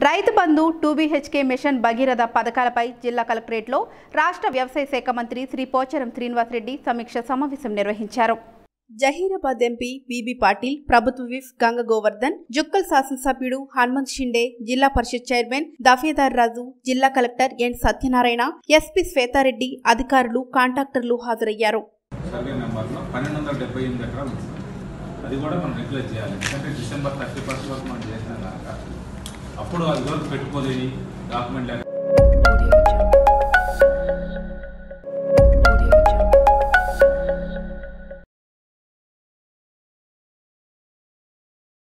రైతు Bandhu two BHK mission Bhagiratha పథకాలపై జిల్లా కలెక్టరేట్లో రాష్ట్ర వ్యవసాయ శాఖ మంత్రి శ్రీ పోచారం శ్రీనివాసరెడ్డి సమీక్ష సమావేశం నిర్వహించారు జహీరాబాద్ ఎంపీ బీబీ పాటిల్ ప్రభుత్వ విప్ గంగ గోవర్ధన్ జుక్కల్ శాసనసభ్యుడు హనుమంత్ షిండే జిల్లా పరిషత్ చైర్మన్ దఫేదార్ రాజు జిల్లా collector N Satyanarayana SP Shweta Reddy అధికారులు కాంట్రాక్టర్లు హాజరయ్యారు సర్వే నెంబర్లో పన్నెండు వందల డెబ్బై ఎనిమిది ఎకరాలు ఉంది సార్. అది కూడా మనం రెగ్యులేట్ చేయాలి ఎందుకంటే డిసెంబర్ థర్టీ ఫస్ట్ వరకు మనం చేసినాం కనుక అప్పుడు అది వరకు పెట్టుకోలేని డాక్యుమెంట్ లేక